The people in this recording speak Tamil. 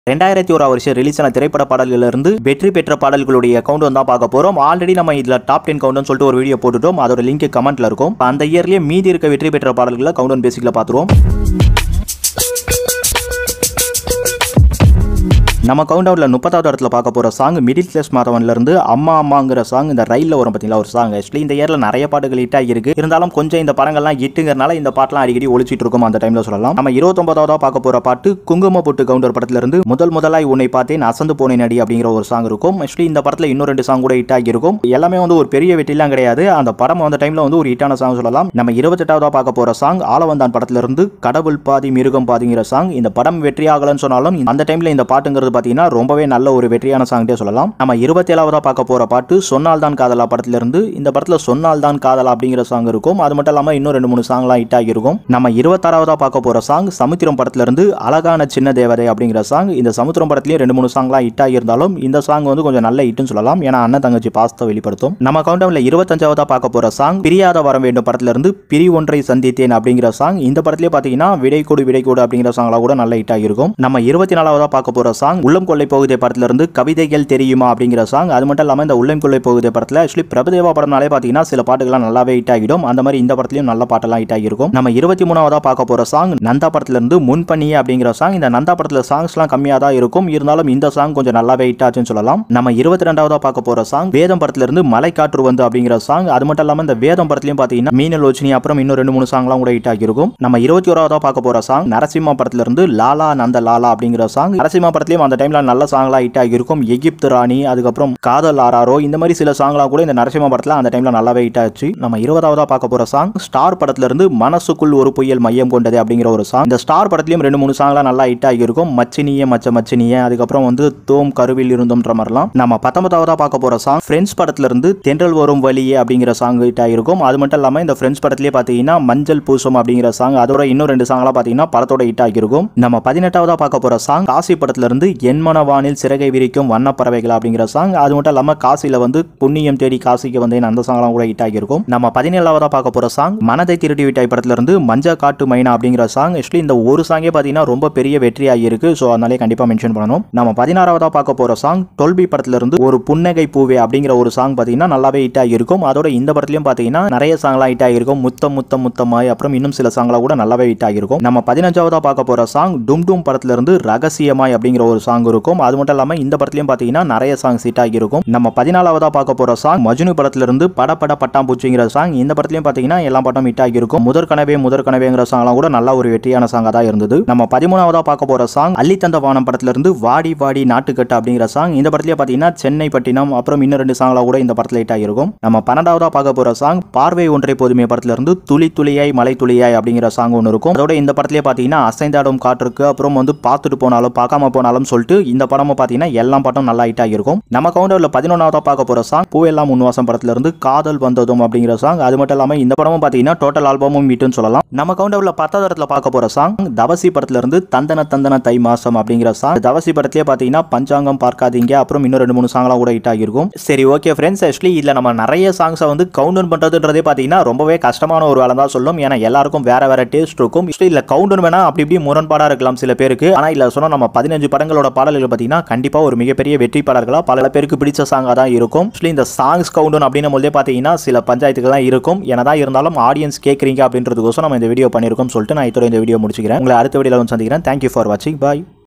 ரெண்டாயிரத்தி ஒரு வருஷம் ரிலீஸ் ஆன திரைப்பட பாடல்களிலிருந்து வெற்றி பெற்ற பாடல்களுடைய கவுண்ட் தான் பார்க்க போறோம் ஆல்ரெடி நம்ம இதுல டாப் டென் கவுண்ட்னு சொல்லிட்டு ஒரு வீடியோ போட்டுட்டோம் அதோட லிங்க் கமெண்ட்ல இருக்கும் அந்த இயர்லயே மீதி இருக்க வெற்றி பெற்ற பாடல்களை கவுண்ட் பேசிக்கல பார்த்துருவோம் நம்ம கவுண்டவுனில் முப்பதாவது இடத்துல பார்க்க போகிற சாங் மிடில் கிளாஸ் மாதவன்ல இருந்து அம்மா அம்மாங்கிற சாங் இந்த ரயிலில் வரும் பார்த்தீங்களா ஒரு சாங் ஆக்சுவலி இந்த இயரில் நிறைய பாட்டுகள் ஹிட் ஆகியிருக்கு இருந்தாலும் கொஞ்சம் இந்த படங்கள்லாம் ஹிட்டுங்கிறனால இந்த பாட்டெலாம் அடிக்கடி ஒழிச்சிட்டு இருக்கும் அந்த டைமில் சொல்லலாம் நம்ம இருபத்தொன்பதாவதா பார்க்க போகிற பாட்டு குங்கும பொட்டு கவுண்டர் படத்துல இருந்து முதல் முதலாய் உன்னை பார்த்தேன் அசந்து போனேன் அடி அப்படிங்கிற ஒரு சாங் இருக்கும் ஆக்சுவலி இந்த படத்தில் இன்னும் ரெண்டு சாங் கூட ஹிட் ஆகியிருக்கும் எல்லாமே வந்து ஒரு பெரிய வெற்றிலாம் கிடையாது அந்த படம் அந்த டைமில் வந்து ஒரு ஹிட்டான சாங் சொல்லலாம் நம்ம இருபத்தெட்டாவதா பார்க்க போகிற சாங் ஆலவந்தான் படத்துல இருந்து கடவுள் பாதி மிருகம் பாதிங்கிற சாங் இந்த படம் வெற்றி ஆகலன்னு சொன்னாலும் அந்த டைமில் இந்த பாட்டுங்கிறது பார்த்தீங்கன்னா ரொம்பவே நல்ல ஒரு வெற்றியான சாங்டே சொல்லலாம் நம்ம இருபத்தேழாவதா பார்க்க போற பாட்டு சொன்னால் தான் காதலா படத்துல இருந்து இந்த படத்துல சொன்னால் தான் காதலா அப்படிங்கிற சாங் இருக்கும் அது மட்டும் இல்லாம இன்னும் ரெண்டு மூணு சாங்லாம் ஹிட் ஆகியிருக்கும் நம்ம இருபத்தாறாவதா பார்க்க போற சாங் சமுத்திரம் படத்துல இருந்து அழகான சின்ன தேவதை அப்படிங்கிற சாங் இந்த சமுத்திரம் படத்துலயும் ரெண்டு மூணு சாங்லாம் ஹிட் ஆகியிருந்தாலும் இந்த சாங் வந்து கொஞ்சம் நல்ல ஹிட்னு சொல்லலாம் ஏன்னா அண்ணன் தங்கச்சி பாசத்தை வெளிப்படுத்தும் நம்ம கவுண்டவுன்ல இருபத்தஞ்சாவதா பார்க்க போற சாங் பிரியாத வர வேண்டும் படத்துல இருந்து பிரி ஒன்றை சந்தித்தேன் அப்படிங்கிற சாங் இந்த படத்துலயே பாத்தீங்கன்னா விடை கொடு விடை கொடு அப்படிங்கிற சாங்லாம் கூட நல்ல ஹிட் ஆகியிருக்கும் நம்ம இருபத்தி நாலாவதா பார்க்க போற சாங் உள்ளம் கொள்ளை போகுதே படத்துல இருந்து கவிதைகள் தெரியுமா அப்படிங்கிற சாங் அது மட்டும் இல்லாம இந்த உள்ளம் கொள்ளை போகுதே படத்துல ஆக்சுவலி பிரபுதேவா படம்னாலே பாத்தீங்கன்னா சில பாட்டுகள்லாம் நல்லாவே ஹிட் ஆகிடும் அந்த மாதிரி இந்த படத்துலயும் நல்ல பாட்டெல்லாம் ஹிட் ஆகியிருக்கும் நம்ம இருபத்தி மூணாவதா பார்க்க போற சாங் நந்தா படத்துல இருந்து முன் பண்ணியே அப்படிங்கிற சாங் இந்த நந்தா படத்துல சாங்ஸ்லாம் கம்மியா தான் இருக்கும் இருந்தாலும் இந்த சாங் கொஞ்சம் நல்லாவே ஹிட் ஆச்சுன்னு சொல்லலாம் நம்ம இருபத்தி ரெண்டாவதா பார்க்க போற சாங் வேதம் படத்துல இருந்து மலை காற்று வந்து அப்படிங்கிற சாங் அது மட்டும் இல்லாம இந்த வேதம் படத்துலயும் பாத்தீங்கன்னா மீனல் யோசினி அப்புறம் இன்னும் ரெண்டு மூணு சாங்லாம் கூட ஹிட் ஆகியிருக்கும் நம்ம இருபத்தி ஓராவதா பார்க்க போற சாங் நரசிம்மா படத்துல இருந்து லாலா நந்த லாலா அப்படிங்கிற சாங் நரசிம்மா படத்துலயும் அந்த டைம்ல நல்ல சாங்லாம் ஹிட் ஆகியிருக்கும் எகிப்து ராணி அதுக்கப்புறம் காதல் ஆராரோ இந்த மாதிரி சில சாங்லாம் கூட இந்த நரசிம்மா படத்துல அந்த டைம்ல நல்லாவே ஹிட் ஆச்சு நம்ம இருபதாவதா பார்க்க போற சாங் ஸ்டார் படத்துல இருந்து மனசுக்குள் ஒரு புயல் மையம் கொண்டது அப்படிங்கிற ஒரு சாங் இந்த ஸ்டார் படத்துலயும் ரெண்டு மூணு சாங்லாம் நல்லா ஹிட் ஆகியிருக்கும் மச்சினியே மச்ச மச்சினியே அதுக்கப்புறம் வந்து தோம் கருவில் இருந்தோம்ன்ற மாதிரிலாம் நம்ம பத்தொன்பதாவதா பார்க்க போற சாங் ஃப்ரெண்ட்ஸ் படத்துல இருந்து தென்றல் வரும் வழியே அப்படிங்கிற சாங் ஹிட் ஆகிருக்கும் அது மட்டும் இல்லாம இந்த ஃப்ரெண்ட்ஸ் படத்துலயே பாத்தீங்கன்னா மஞ்சள் பூசம் அப்படிங்கிற சாங் அதோட இன்னும் ரெண்டு சாங்லாம் பாத்தீங்கன்னா படத்தோட ஹிட் ஆகிருக்கும் நம்ம பதினெட்டாவதா பார்க்க போற சாங் காசி படத்துல இருந்து என் மனவானில் சிறகை விரிக்கும் வண்ண பறவைகள் அப்படிங்கிற சாங் அது மட்டும் இல்லாம காசில வந்து புண்ணியம் தேடி காசிக்கு வந்தேன் அந்த சாங்லாம் கூட ஹிட் ஆகிருக்கும் நம்ம பதினேழாவதா பார்க்க போற சாங் மனதை திருடி விட்டாய் படத்துல இருந்து மஞ்ச காட்டு மைனா அப்படிங்கிற சாங் ஆக்சுவலி இந்த ஒரு சாங்கே பாத்தீங்கன்னா ரொம்ப பெரிய வெற்றி ஆகியிருக்கு ஸோ அதனாலே கண்டிப்பா மென்ஷன் பண்ணணும் நம்ம பதினாறாவதா பார்க்க போற சாங் டொல்பி படத்துல இருந்து ஒரு புன்னகை பூவே அப்படிங்கிற ஒரு சாங் பாத்தீங்கன்னா நல்லாவே ஹிட் ஆகியிருக்கும் அதோட இந்த படத்துலயும் பாத்தீங்கன்னா நிறைய சாங்லாம் ஹிட் ஆகியிருக்கும் முத்தம் முத்தம் முத்தமாய் அப்புறம் இன்னும் சில சாங்லாம் கூட நல்லாவே ஹிட் ஆகியிருக்கும் நம்ம பதினஞ்சாவதா பார்க்க போற சாங் டும் டும் படத்துல இருந்து ரகசியமாய் அப்படிங்கிற ஒரு சாங் இருக்கும் அது மட்டும் இல்லாம இந்த படத்துலயும் பாத்தீங்கன்னா நிறைய சாங்ஸ் ஹிட் ஆகியிருக்கும் நம்ம பதினாலாவதா பார்க்க போற சாங் மஜ்னு படத்துல இருந்து பட பட பட்டாம்பூச்சிங்கிற சாங் இந்த படத்துலயும் பாத்தீங்கன்னா எல்லா பாட்டும் ஹிட் ஆகியிருக்கும் முதற் கனவே முதற் கனவேங்கிற சாங்லாம் கூட நல்ல ஒரு வெற்றியான சாங்கா தான் இருந்தது நம்ம பதிமூணாவதா பார்க்க போற சாங் அள்ளித்தந்த வானம் படத்துல இருந்து வாடி வாடி நாட்டுக்கட்டு அப்படிங்கிற சாங் இந்த படத்துலயே பாத்தீங்கன்னா சென்னை பட்டினம் அப்புறம் இன்னும் ரெண்டு சாங்லாம் கூட இந்த படத்துல ஹிட் ஆகியிருக்கும் நம்ம பன்னெண்டாவதா பார்க்க போற சாங் பார்வை ஒன்றை போதுமே படத்துல இருந்து துளி துளியாய் மலை துளியாய் அப்படிங்கிற சாங் ஒன்று இருக்கும் அதோட இந்த படத்துலயே பாத்தீங்கன்னா அசைந்தாடும் காற்றுக்கு அப்புறம் வந்து பார்த்துட்டு போனாலும் பார்க்காம போனாலும் சொல்லிட்டு இந்த படமும் பாத்தீங்கன்னா எல்லா பாட்டும் நல்லா ஹிட் ஆகியிருக்கும் நம்ம கவுண்டர்ல பதினொன்றாவதா பார்க்க போற சாங் பூவெல்லாம் உன்வாசம் படத்துல இருந்து காதல் வந்ததும் அப்படிங்கிற சாங் அது மட்டும் இல்லாம இந்த படமும் பாத்தீங்கன்னா டோட்டல் ஆல்பமும் ஹிட்னு சொல்லலாம் நம்ம கவுண்டர்ல பத்தாவது இடத்துல பார்க்க போற சாங் தவசி படத்துல இருந்து தந்தன தந்தன தை மாசம் அப்படிங்கிற சாங் தவசி படத்திலே பாத்தீங்கன்னா பஞ்சாங்கம் பார்க்காதீங்க அப்புறம் இன்னும் ரெண்டு மூணு சாங்லாம் கூட ஹிட் ஆகியிருக்கும் சரி ஓகே ஃப்ரெண்ட்ஸ் ஆக்சுவலி இதுல நம்ம நிறைய சாங்ஸை வந்து கவுண்டர் பண்றதுன்றதே பாத்தீங்கன்னா ரொம்பவே கஷ்டமான ஒரு வேலை தான் சொல்லும் ஏன்னா எல்லாருக்கும் வேற வேற டேஸ்ட் இருக்கும் ஆக்சுவலி இல்ல கவுண்டர் வேணா அப்படி இப்படி முரண்பாடா இருக்கலாம் சில பேருக்கு ஆனா இல்ல சொன்னா நம்ம பதினஞ்சு படங்களோட பாடல்கள் பாத்தீங்கன்னா கண்டிப்பா ஒரு மிகப்பெரிய வெற்றி பாடல்களா பல பேருக்கு பிடிச்ச சாங்கா தான் இருக்கும் ஆக்சுவலி இந்த சாங்ஸ் கவுண்டர் அப்படின்னு போதே பாத்தீங்கன்னா சில பஞ்சாயத்துக்கு தான் இருக்கும் என்னதான் இருந்தாலும் ஆடியன்ஸ் கேட்குறீங்க அப்படின்றதுக்கோசம் நம்ம இந்த வீடியோ பண்ணியிருக்கோம் சொல்லிட்டு நான் இதோட இந்த வீடியோ முடிச்சுக்கிறேன் உங்களை அடுத்த வீடியோவில் வந்து சந்திக்கிறேன் தேங்க்யூ ஃபார் வாட்சிங் பாய்